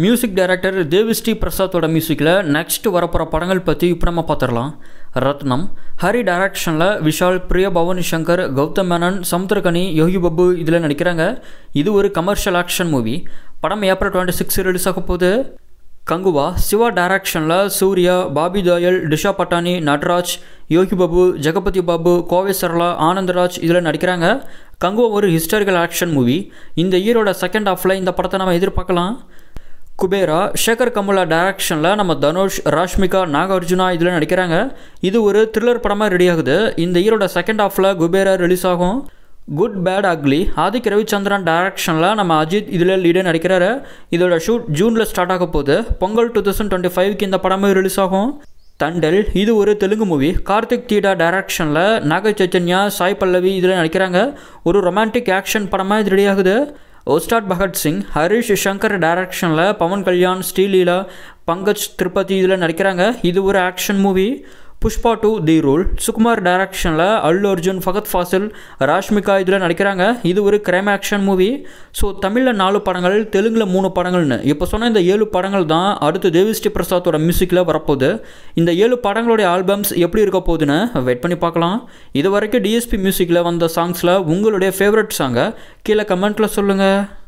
music director Devi Sri பிரசாத்தோட மியூசிக்கில் next வரப்போகிற படங்கள் பற்றி இப்போ நம்ம பார்த்துடலாம் ரத்னம் ஹரி டைரக்ஷனில் விஷால் பிரியா பவானி சங்கர் கௌதம் மேனன் சமுத்திரகனி யோகி பாபு இதில் நடிக்கிறாங்க இது ஒரு கமர்ஷியல் ஆக்ஷன் மூவி படம் ஏப்ரல் டுவெண்ட்டி சிக்ஸ் ரிலீஸ் ஆக போகுது கங்குவா சிவா டைரக்ஷனில் சூர்யா பாபி தோயல் டிஷா பட்டானி நட்ராஜ் யோகி பாபு ஜெகபதி பாபு கோவை சரளா ஆனந்தராஜ் இதில் நடிக்கிறாங்க கங்குவா ஒரு ஹிஸ்டாரிக்கல் ஆக்ஷன் மூவி இந்த இயரோட செகண்ட் ஹாஃபில் இந்த படத்தை நம்ம எதிர்பார்க்கலாம் குபேரா சேகர் கமலா டைரக்ஷனில் நம்ம தனுஷ் ராஷ்மிகா நாகார்ஜுனா இதில் நடிக்கிறாங்க இது ஒரு த்ரில்லர் படமாக ரெடி ஆகுது இந்த இயரோட செகண்ட் ஹாஃபில் குபேரா ரிலீஸ் ஆகும் good bad ugly Adhik Ravichandran டைரக்ஷனில் நம்ம அஜித் இதில் லீடே நடிக்கிறாரு இதோட ஷூட் ஜூனில் ஸ்டார்ட் ஆக போகுது பொங்கல் டூ தௌசண்ட் டுவெண்ட்டி ஃபைவ்க்கு இந்த படமும் ரிலீஸ் ஆகும் தண்டல் இது ஒரு தெலுங்கு மூவி கார்த்திக் தீடா டைரக்ஷனில் நாக சைத்தன்யா சாய் பல்லவி இதில் நடிக்கிறாங்க ஒரு ரொமான்டிக் ஆக்ஷன் படமாக இது ரெடி ஆகுது ஒஸ்டாட் பகத்சிங் ஹரிஷ் சங்கர் டைரக்ஷனில் பவன் கல்யாண் ஸ்ரீலீலா பங்கஜ் திருப்பதி இதில் நடிக்கிறாங்க இது ஒரு action movie Pushpa two the rule Sukumar டைரக்ஷனில் அல்லு அர்ஜுன் ஃபகத் ஃபாசில் ராஷ்மிகா இதில் நடிக்கிறாங்க இது ஒரு கிரைம் ஆக்ஷன் மூவி ஸோ தமிழில் நாலு படங்கள் தெலுங்கில் மூணு படங்கள்னு இப்போ சொன்ன இந்த ஏழு படங்கள் தான் அடுத்து தேவிஸ்ரீ பிரசாத்தோட மியூசிக்கில் வரப்போகுது இந்த ஏழு படங்களுடைய ஆல்பம்ஸ் எப்படி இருக்க போகுதுன்னு வெயிட் பண்ணி பார்க்கலாம் இது வரைக்கும் டிஎஸ்பி மியூசிக்கில் வந்த சாங்ஸில் உங்களுடைய ஃபேவரட் சாங்கை கீழே கமெண்ட்டில் சொல்லுங்கள்